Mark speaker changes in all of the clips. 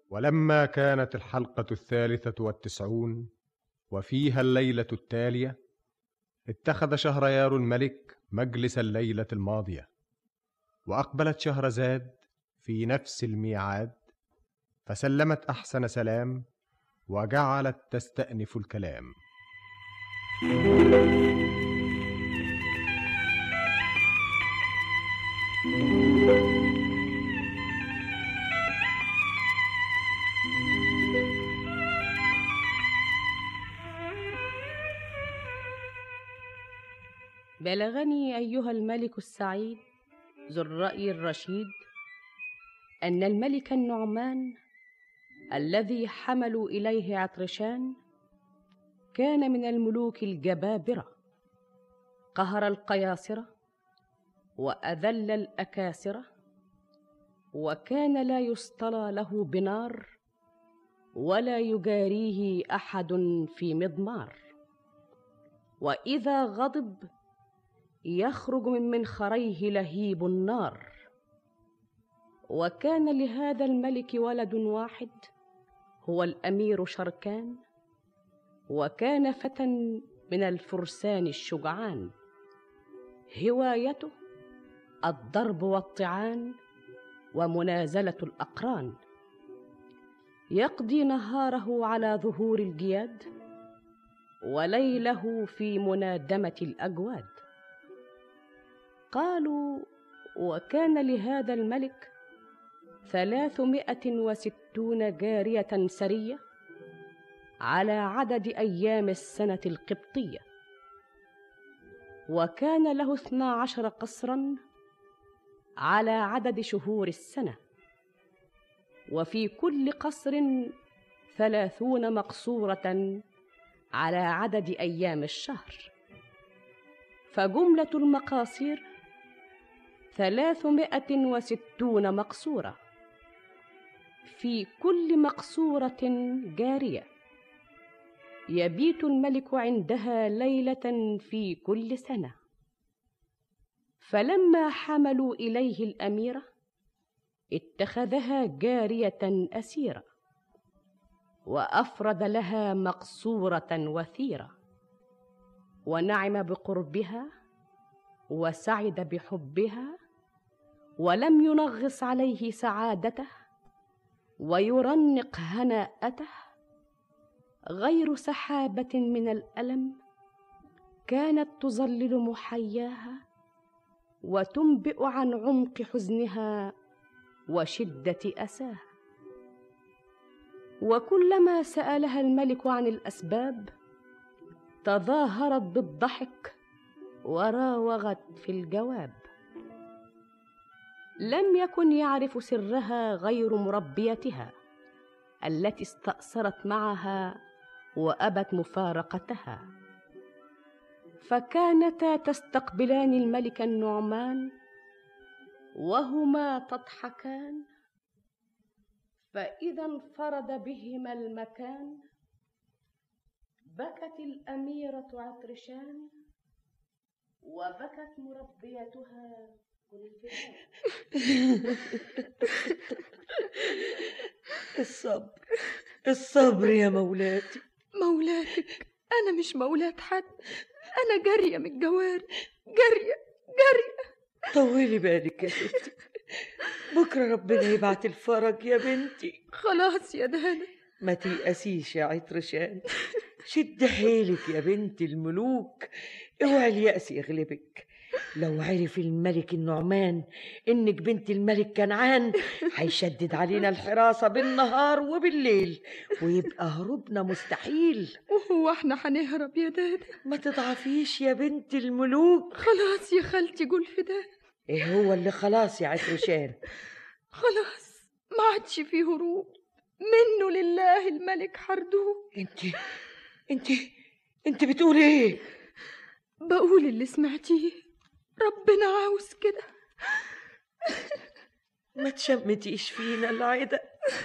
Speaker 1: ولما كانت الحلقة الثالثة والتسعون وفيها الليلة التالية اتخذ شهريار الملك مجلس الليلة الماضية وأقبلت شهرزاد في نفس الميعاد فسلمت أحسن سلام وجعلت تستأنف الكلام
Speaker 2: بلغني ايها الملك السعيد ذو الراي الرشيد ان الملك النعمان الذي حملوا اليه عطرشان كان من الملوك الجبابره قهر القياصره واذل الاكاسره وكان لا يصطلى له بنار ولا يجاريه احد في مضمار واذا غضب يخرج من منخريه لهيب النار وكان لهذا الملك ولد واحد هو الامير شركان وكان فتى من الفرسان الشجعان هوايته الضرب والطعان ومنازله الاقران يقضي نهاره على ظهور الجياد وليله في منادمه الاجواد قالوا وكان لهذا الملك ثلاثمائة وستون جارية سرية على عدد أيام السنة القبطية وكان له اثنا عشر قصرا على عدد شهور السنة وفي كل قصر ثلاثون مقصورة على عدد أيام الشهر فجملة المقاصير ثلاثمائة وستون مقصورة في كل مقصورة جارية يبيت الملك عندها ليلة في كل سنة فلما حملوا إليه الأميرة اتخذها جارية أسيرة وأفرد لها مقصورة وثيرة ونعم بقربها وسعد بحبها ولم ينغص عليه سعادته ويرنق هناءته غير سحابه من الالم كانت تظلل محياها وتنبئ عن عمق حزنها وشده اساها وكلما سالها الملك عن الاسباب تظاهرت بالضحك وراوغت في الجواب لم يكن يعرف سرها غير مربيتها التي استأثرت معها وأبت مفارقتها فكانتا تستقبلان الملك النعمان وهما تضحكان فإذا انفرد بهما المكان بكت الأميرة عطرشان وبكت مربيتها
Speaker 3: الصبر الصبر يا مولاتي
Speaker 4: مولاتك أنا مش مولات حد أنا جارية من الجواري جارية جارية
Speaker 3: طولي بالك يا ستي بكرة ربنا يبعت الفرج يا بنتي
Speaker 4: خلاص يا دهنا
Speaker 3: ما تيأسيش يا عطرشان شد حيلك يا بنت الملوك اوعي اليأس يغلبك لو عرف الملك النعمان انك بنت الملك كنعان هيشدد علينا الحراسة بالنهار وبالليل ويبقى هروبنا مستحيل
Speaker 4: وهو احنا هنهرب يا دادا
Speaker 3: ما تضعفيش يا بنت الملوك
Speaker 4: خلاص يا خالتي قول فداه
Speaker 3: ايه هو اللي خلاص يا عطرشان
Speaker 4: خلاص ما عادش فيه هروب منه لله الملك حردوه
Speaker 3: انت انت انت بتقولي ايه
Speaker 4: بقول اللي سمعتيه ربنا عاوز كده
Speaker 3: ما تشمتيش فينا العدا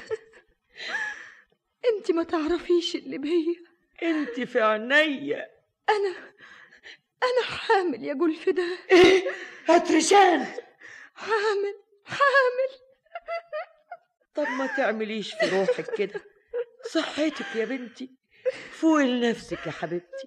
Speaker 4: انت ما تعرفيش اللي بيا
Speaker 3: انت في عينيا
Speaker 4: انا انا حامل يا جول فداه
Speaker 3: ايه هترشان
Speaker 4: حامل حامل
Speaker 3: طب ما تعمليش في روحك كده صحتك يا بنتي فوق لنفسك يا حبيبتي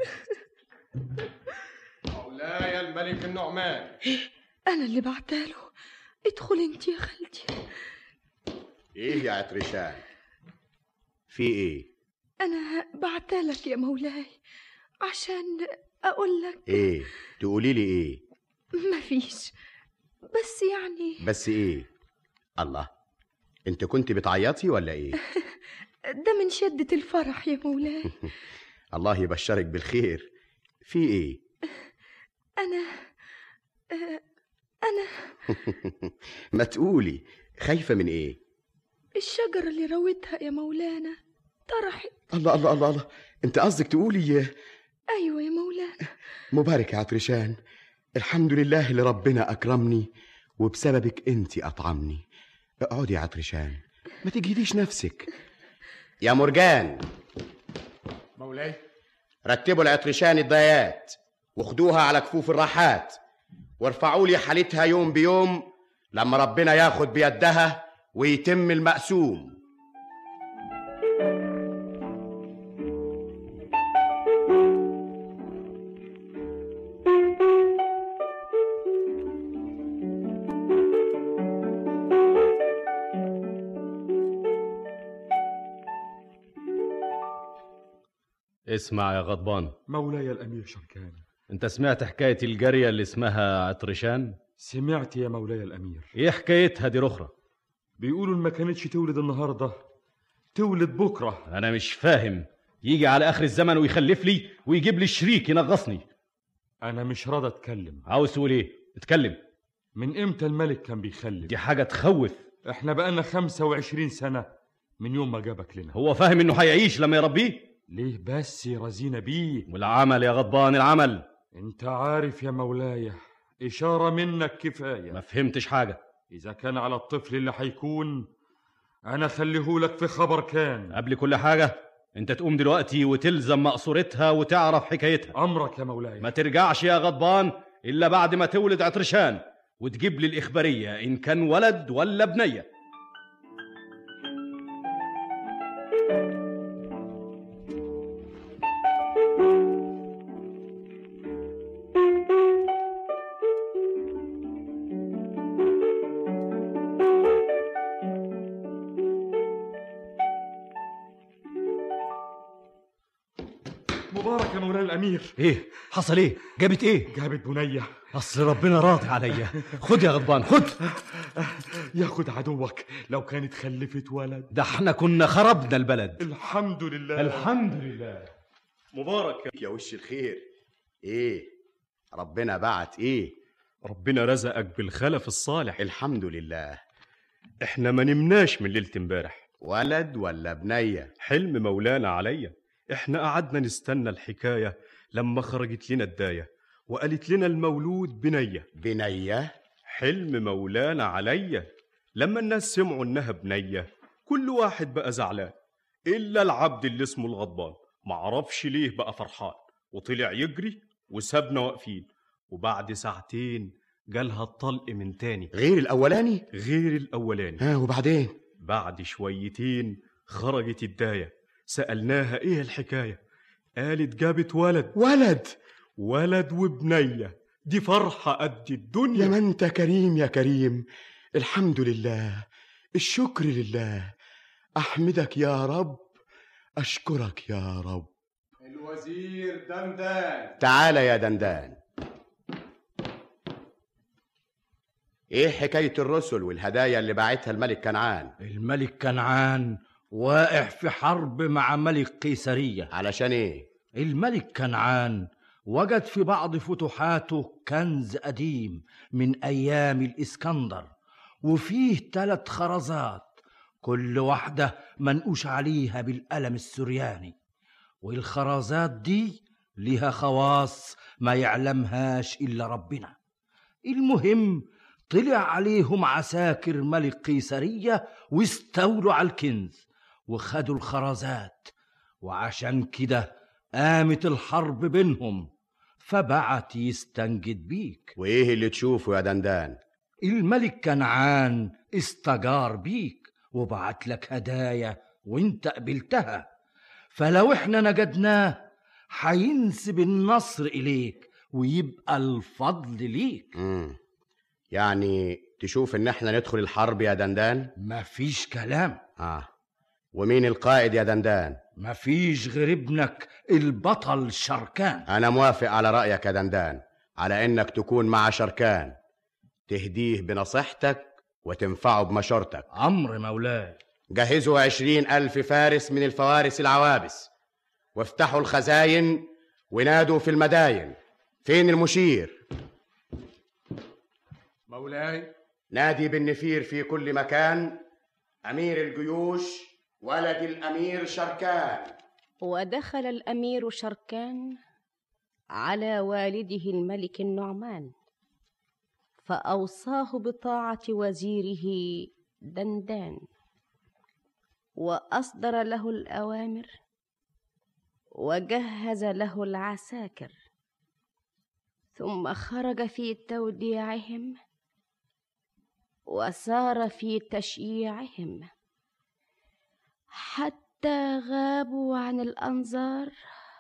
Speaker 1: مولاي الملك النعمان
Speaker 4: أنا اللي بعتاله ادخل انت يا خالتي
Speaker 5: ايه يا عطرشان في ايه
Speaker 4: أنا بعتالك يا مولاي عشان أقول لك
Speaker 5: ايه تقولي لي ايه
Speaker 4: مفيش بس يعني
Speaker 5: بس ايه الله انت كنت بتعيطي ولا ايه
Speaker 4: ده من شدة الفرح يا مولاي
Speaker 5: الله يبشرك بالخير في ايه
Speaker 4: أنا آه، أنا
Speaker 5: ما تقولي خايفة من ايه
Speaker 4: الشجرة اللي رويتها يا مولانا طرحت
Speaker 5: الله الله الله الله انت قصدك تقولي
Speaker 4: أيوة يا مولانا
Speaker 5: مبارك يا عطرشان الحمد لله اللي ربنا أكرمني وبسببك أنت أطعمني اقعدي يا عطرشان ما تجهديش نفسك يا مرجان
Speaker 1: مولاي
Speaker 5: رتبوا العطرشان الضيات وخدوها على كفوف الراحات وارفعوا لي حالتها يوم بيوم لما ربنا ياخد بيدها ويتم المقسوم
Speaker 6: اسمع يا غضبان
Speaker 7: مولاي الأمير شركان
Speaker 6: انت سمعت حكاية الجارية اللي اسمها عطرشان
Speaker 7: سمعت يا مولاي الأمير
Speaker 6: ايه حكايتها دي رخرة
Speaker 7: بيقولوا إن ما كانتش تولد النهاردة تولد بكرة
Speaker 6: انا مش فاهم يجي على اخر الزمن ويخلف لي ويجيب لي شريك ينغصني
Speaker 7: أنا مش راضي أتكلم
Speaker 6: عاوز تقول ايه اتكلم
Speaker 7: من إمتى الملك كان بيخلف
Speaker 6: دي حاجة تخوف
Speaker 7: إحنا بقالنا 25 سنة من يوم ما جابك لنا
Speaker 6: هو فاهم انه هيعيش لما يربيه
Speaker 7: ليه بس رزينا بيه
Speaker 6: والعمل يا غضبان العمل
Speaker 7: انت عارف يا مولاي إشارة منك
Speaker 6: ما
Speaker 7: كفاية
Speaker 6: فهمتش حاجة
Speaker 7: إذا كان على الطفل اللي هيكون أنا خليهولك في خبر كان
Speaker 6: قبل كل حاجة انت تقوم دلوقتي وتلزم مقصورتها وتعرف حكايتها
Speaker 7: أمرك يا مولاي
Speaker 6: ما ترجعش يا غضبان الا بعد ما تولد عطرشان وتجيب لي الاخباريه ان كان ولد ولا بنيه
Speaker 7: مبارك يا مولاي الأمير
Speaker 6: ايه حصل ايه جابت ايه
Speaker 7: جابت بنية
Speaker 6: اصل ربنا راضي عليا خد يا غضبان خد
Speaker 7: ياخد عدوك لو كانت خلفت ولد
Speaker 6: ده احنا كنا خربنا البلد
Speaker 7: الحمد لله
Speaker 6: الحمد لله مبارك
Speaker 5: يا وش الخير ايه ربنا بعت ايه
Speaker 6: ربنا رزقك بالخلف الصالح
Speaker 5: الحمد لله
Speaker 6: احنا ما نمناش من ليله امبارح
Speaker 5: ولد ولا بنيه
Speaker 6: حلم مولانا عليا احنا قعدنا نستنى الحكايه لما خرجت لنا الدايه وقالت لنا المولود بنيه
Speaker 5: بنيه
Speaker 6: حلم مولانا عليا لما الناس سمعوا انها بنيه كل واحد بقى زعلان الا العبد اللي اسمه الغضبان معرفش ليه بقى فرحان وطلع يجري وسابنا واقفين وبعد ساعتين جالها الطلق من تاني
Speaker 5: غير الاولاني
Speaker 6: غير الاولاني
Speaker 5: ها وبعدين
Speaker 6: بعد شويتين خرجت الدايه سالناها ايه الحكايه قالت جابت ولد
Speaker 5: ولد
Speaker 6: ولد وبنيه دي فرحه قد
Speaker 5: يا
Speaker 6: الدنيا
Speaker 5: ما انت كريم يا كريم الحمد لله الشكر لله احمدك يا رب اشكرك يا رب
Speaker 1: الوزير دندان
Speaker 5: تعال يا دندان ايه حكاية الرسل والهدايا اللي باعتها الملك كنعان
Speaker 8: الملك كنعان واقع في حرب مع ملك قيسرية
Speaker 5: علشان ايه
Speaker 8: الملك كنعان وجد في بعض فتوحاته كنز قديم من أيام الإسكندر وفيه ثلاث خرزات كل واحدة منقوش عليها بالقلم السرياني والخرزات دي ليها خواص ما يعلمهاش إلا ربنا المهم طلع عليهم عساكر ملك قيسرية واستولوا على الكنز وخدوا الخرزات وعشان كده قامت الحرب بينهم فبعت يستنجد بيك
Speaker 5: وايه اللي تشوفه يا دندان
Speaker 8: الملك كنعان استجار بيك وبعت لك هدايا وانت قبلتها فلو احنا نجدناه هينسب النصر إليك ويبقى الفضل ليك
Speaker 5: مم. يعني تشوف ان احنا ندخل الحرب يا دندان
Speaker 8: مفيش كلام
Speaker 5: اه ومين القائد يا دندان
Speaker 8: مفيش غير ابنك البطل شركان
Speaker 5: انا موافق على رايك يا دندان على انك تكون مع شركان تهديه بنصيحتك وتنفعه بمشورتك
Speaker 8: أمر مولاي
Speaker 5: جهزوا عشرين ألف فارس من الفوارس العوابس وافتحوا الخزاين ونادوا في المداين فين المشير
Speaker 1: مولاي
Speaker 5: نادي بالنفير في كل مكان أمير الجيوش ولد الأمير شركان
Speaker 2: ودخل الامير شركان على والده الملك النعمان فاوصاه بطاعه وزيره دندان واصدر له الاوامر وجهز له العساكر ثم خرج في توديعهم وسار في تشييعهم حتى غابوا عن الانظار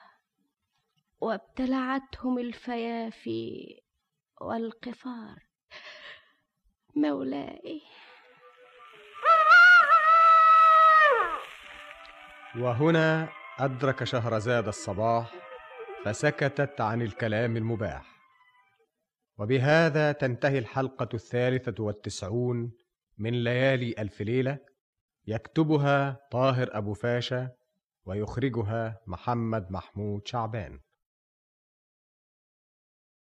Speaker 2: وابتلعتهم الفيافي والقفار مولاي
Speaker 1: وهنا أدرك شهرزاد الصباح فسكتت عن الكلام المباح وبهذا تنتهي الحلقة الثالثة والتسعون من ليالي ألف ليلة يكتبها طاهر أبو فاشا ويخرجها محمد محمود شعبان